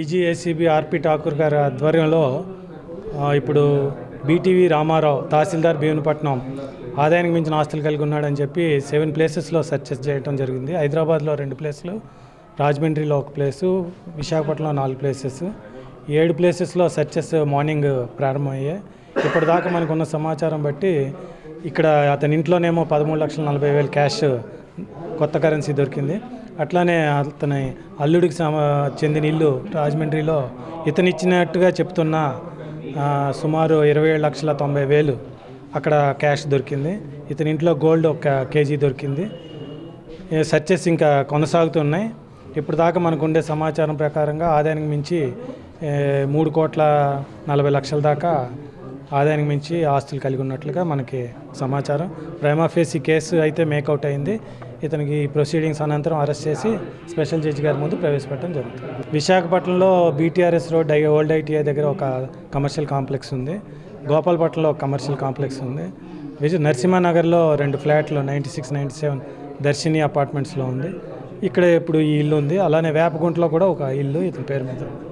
DG ACB ఆర్పి ఠాకూర్ గారి ఆధ్వర్యంలో ఆ, ఇప్పుడు బీటీవీ రామారావు తహసీల్దార్ భీమునిపట్నం ఆదాయానికి మించిన ఆస్తులు కలిగి ఉన్నాడని చెప్పి సెవెన్ ప్లేసెస్లో సెర్చెస్ చేయడం జరిగింది హైదరాబాద్లో రెండు ప్లేసులు రాజమండ్రిలో ఒక ప్లేసు విశాఖపట్నంలో నాలుగు ప్లేసెస్ ఏడు ప్లేసెస్లో సెర్చెస్ మార్నింగ్ ప్రారంభమయ్యాయి ఇప్పటిదాకా మనకున్న సమాచారం బట్టి ఇక్కడ అతని ఇంట్లోనేమో పదమూడు లక్షల నలభై వేలు క్యాష్ కొత్త కరెన్సీ దొరికింది అట్లానే అతని అల్లుడికి సమ చెందిన ఇల్లు రాజమండ్రిలో ఇతను ఇచ్చినట్టుగా చెప్తున్న ఆ, సుమారు ఇరవై ఏడు లక్షల తొంభై వేలు అక్కడ క్యాష్ దొరికింది ఇతని ఇంట్లో గోల్డ్ ఒక కేజీ దొరికింది ఏ సర్చెస్ ఇంకా కొనసాగుతున్నాయి ఇప్పుడు దాకా మనకు ఉండే సమాచారం ప్రకారంగా ఆదాయానికి మించి ఏ, మూడు కోట్ల నలభై లక్షల దాకా ఆదాయానికి మించి ఆస్తులు కలిగి ఉన్నట్లుగా మనకి సమాచారం ప్రైమాఫేసి కేసు అయితే మేకౌట్ అయింది ఇతనికి ప్రొసీడింగ్స్ అనంతరం అరెస్ట్ చేసి స్పెషల్ జడ్జి గారి ముందు ప్రవేశపెట్టడం జరుగుతుంది విశాఖపట్నంలో బీటీఆర్ఎస్ రోడ్ ఐ ఓల్డ్ ఐటీఐ దగ్గర ఒక కమర్షియల్ కాంప్లెక్స్ ఉంది గోపాలపట్నంలో ఒక కమర్షియల్ కాంప్లెక్స్ ఉంది విజయ నరసింహానగర్లో రెండు ఫ్లాట్లు ninety six ninety seven Darshini అపార్ట్మెంట్స్లో ఉంది ఇక్కడ ఇప్పుడు ఈ ఇల్లు ఉంది అలానే వేపగుంటలో కూడా ఒక ఇల్లు ఇతని పేరు మీద ఉంది.